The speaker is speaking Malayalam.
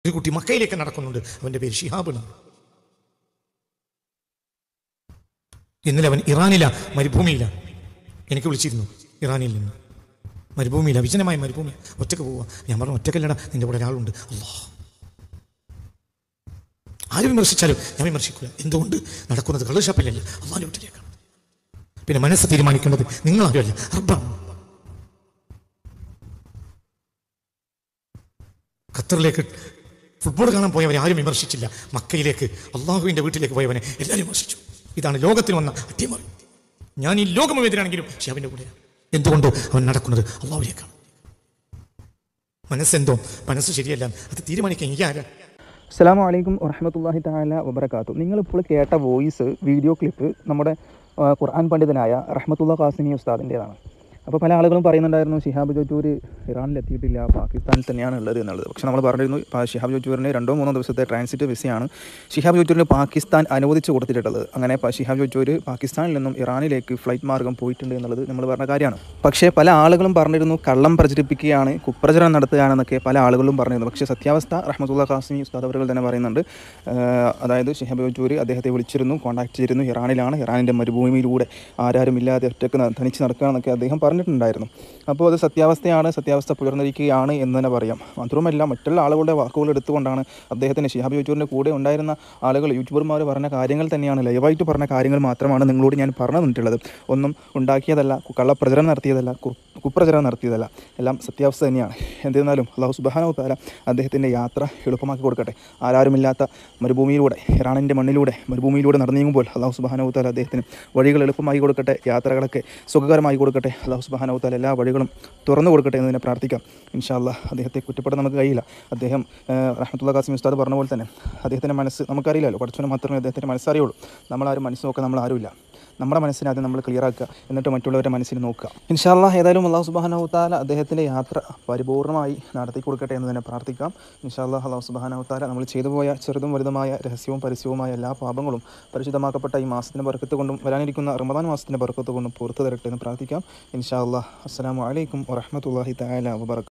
ഒരു കുട്ടി മക്കയിലേക്ക് നടക്കുന്നുണ്ട് അവന്റെ പേര് ഷിഹാബ് എന്നാണ് ഇന്നലെ അവൻ ഇറാനില മരുഭൂമിയില എനിക്ക് വിളിച്ചിരുന്നു ഇറാനിൽ നിന്ന് മരുഭൂമിയില വിജനമായ മരുഭൂമി ഒറ്റക്ക് പോവുക ഞാൻ പറഞ്ഞു ഒറ്റക്കല്ലടാ നിന്റെ കൂടെ ഒരാളുണ്ട് അല്ലാ ആര് വിമർശിച്ചാലും ഞാൻ വിമർശിക്കില്ല എന്തുകൊണ്ട് നടക്കുന്നത് കള്ളുഷാപ്പിലല്ല അള്ളാന്റെ വീട്ടിലേക്കാണ് പിന്നെ മനസ്സ് തീരുമാനിക്കേണ്ടത് നിങ്ങളാരുമല്ല റബ്ബാണ് ഖത്തറിലേക്ക് ഫുട്ബോൾ കാണാൻ പോയവനെ ആരും വിമർശിച്ചില്ല മക്കയിലേക്ക് അള്ളാഹുവിൻ്റെ വീട്ടിലേക്ക് പോയവനെ എല്ലാവരും വിമർശിച്ചു ഇതാണ് ലോകത്തിൽ വന്ന അട്ടിമറി ഞാൻ ഈ ലോകം എതിരാണെങ്കിലും ഷിയാബിൻ്റെ കൂടെയാണ് എന്തുകൊണ്ട് അവൻ നടക്കുന്നത് അള്ളാഹുവിലേക്കാണ് മനസ്സെന്തോ മനസ്സ് ശരിയല്ല അത് തീരുമാനിക്കാൻ എനിക്ക് ആരാ അസ്സാം വലൈക്കും വറഹമത്തല്ലാഹി താല വബർക്കാത്തു നിങ്ങളിപ്പോൾ കേട്ട വോയിസ് വീഡിയോ ക്ലിപ്പ് നമ്മുടെ ആ, ഖുർആൻ പണ്ഡിതനായ റഹ്മത്തുള്ള ഖാസിമി ഉസ്താദിൻ്റെതാണ് അപ്പോൾ പല ആളുകളും പറയുന്നുണ്ടായിരുന്നു ഷിഹാബ് ജോജൂർ ഇറാനിലെത്തിയിട്ടില്ല പാകിസ്ഥാനിൽ തന്നെയാണ് ഉള്ളത് എന്നുള്ളത് പക്ഷേ നമ്മൾ പറഞ്ഞിരുന്നു ഇപ്പോൾ ഷിഹാബ് ജോജൂറിന് രണ്ടോ മൂന്നോ ദിവസത്തെ ട്രാൻസിറ്റ് വിസയാണ് ഷിഹാബ് ജോജൂരിന് പാകിസ്ഥാൻ അനുവദിച്ച് കൊടുത്തിട്ടുള്ളത് അങ്ങനെ പ- ഷിഹാബ് ജോജൂർ പാകിസ്ഥാനിൽ നിന്നും ഇറാനിലേക്ക് ഫ്ലൈറ്റ് മാർഗം പോയിട്ടുണ്ട് എന്നുള്ളത് നമ്മൾ പറഞ്ഞ കാര്യമാണ് പക്ഷേ പല ആളുകളും പറഞ്ഞിരുന്നു കള്ളം പ്രചരിപ്പിക്കുകയാണ് കുപ്രചരണം നടത്തുകയാണെന്നൊക്കെ പല ആളുകളും പറഞ്ഞിരുന്നു പക്ഷേ സത്യാവസ്ഥ റഹ്മത്തുള്ള ഖാസിമി ഉസ്താദ് അവர்கள் തന്നെ പറയുന്നുണ്ട് ആഹ് അതായത് ഷിഹാബ് ജോജൂർ അദ്ദേഹത്തെ വിളിച്ചിരുന്നു കോൺടാക്ട് ചെയ്തിരുന്നു ഇറാനിലാണ് ഇറാനിൻ്റെ മരുഭൂമിയിലൂടെ ആരാരും ഇല്ലാതെ ഒറ്റക്ക് ന- തനിച്ച് നടക്കുകയാണെന്നൊക്കെ അദ്ദേഹം പറഞ്ഞിട്ടുണ്ടായിരുന്നു അപ്പോൾ അത് സത്യാവസ്ഥയാണ് സത്യാവസ്ഥ പുലർന്നിരിക്കുകയാണ് എന്ന് തന്നെ പറയാം മാത്രമല്ല മറ്റുള്ള ആളുകളുടെ വാക്കുകൾ എടുത്തുകൊണ്ടാണ് അദ്ദേഹത്തിന് ഷിഹാബ് ജോജൂരിൻ്റെ കൂടെ ഉണ്ടായിരുന്ന ആളുകൾ യൂട്യൂബർമാർ പറഞ്ഞ കാര്യങ്ങൾ തന്നെയാണ് ലൈവായിട്ട് പറഞ്ഞ കാര്യങ്ങൾ മാത്രമാണ് നിങ്ങളോട് ഞാൻ പറഞ്ഞു തന്നിട്ടുള്ളത് ഒന്നും ഉണ്ടാക്കിയതല്ല കു- കള്ളപ്രചരണം നടത്തിയതല്ല കു- കുപ്രചരണം നടത്തിയതല്ല എല്ലാം സത്യാവസ്ഥ തന്നെയാണ് എന്നിരുന്നാലും അള്ളാഹു സുബാനോ താല അദ്ദേഹത്തിൻ്റെ യാത്ര എളുപ്പമാക്കി കൊടുക്കട്ടെ ആരാരുമില്ലാത്ത മരുഭൂമിയിലൂടെ ഇറാനിൻ്റെ മണ്ണിലൂടെ മരുഭൂമിയിലൂടെ നടന്നു നീങ്ങുമ്പോൾ അള്ളാഹു സുബാനോ താല അദ്ദേഹത്തിന് വഴികൾ എളുപ്പമായി കൊടുക്കട്ടെ യാത്രകളൊക്കെ സുഖകരമായി കൊടുക്കട്ടെ അള്ളാഹു സുബാനോ താല എല്ലാ വഴികളും തുറന്നു കൊടുക്കട്ടെ എന്ന് തന്നെ പ്രാർത്ഥിക്കാം ഇൻഷാ അല്ലാ അദ്ദേഹത്തെ കുറ്റപ്പെടാൻ നമുക്ക് കഴിയില്ല അദ്ദേഹം റഹ്മത്തുള്ള ഖാസിം ഉസ്താദ് പറഞ്ഞ പോലെ തന്നെ അദ്ദേഹത്തിൻ്റെ മനസ്സ് നമുക്കറിയില്ലല്ലോ പഠിച്ചവന് മാത്രമേ അദ്ദേഹത്തിൻ്റെ മനസ്സറിയുള്ളൂ നമ്മളാരും മനസ്സ് നോക്കാൻ നമ്മൾ ആരുമില്ല നമ്മുടെ മനസ്സിനെ ആദ്യം നമ്മൾ ക്ലിയർ ആക്കുക എന്നിട്ട് മറ്റുള്ളവരുടെ മനസ്സിൽ നോക്കുക ഇൻഷാല്ല ഏതായാലും അള്ളാഹു സുബാനഹു താല അദ്ദേഹത്തിൻ്റെ യാത്ര പരിപൂർണമായി നടത്തി കൊടുക്കട്ടെ എന്ന് തന്നെ പ്രാർത്ഥിക്കാം ഇൻഷാല്ലാ അള്ളാഹു സുബാനഹു താല നമ്മൾ ചെയ്തു പോയ ചെറുതും വലുതുമായ രഹസ്യവും പരസ്യവുമായ എല്ലാ പാപങ്ങളും പരിശുദ്ധമാക്കപ്പെട്ട ഈ മാസത്തിൻ്റെ ബർക്കത്ത് കൊണ്ടും വരാനിരിക്കുന്ന റമദാൻ മാസത്തിൻ്റെ ബർക്കത്ത് കൊണ്ടും പുറത്തു തരട്ടെ എന്ന് പ്രാർത്ഥിക്കാം ഇൻഷാ അല്ലാ അസ്സലാമു അലൈക്കും വറഹമത്തല്ലാഹി താല വബർക്കാത്തു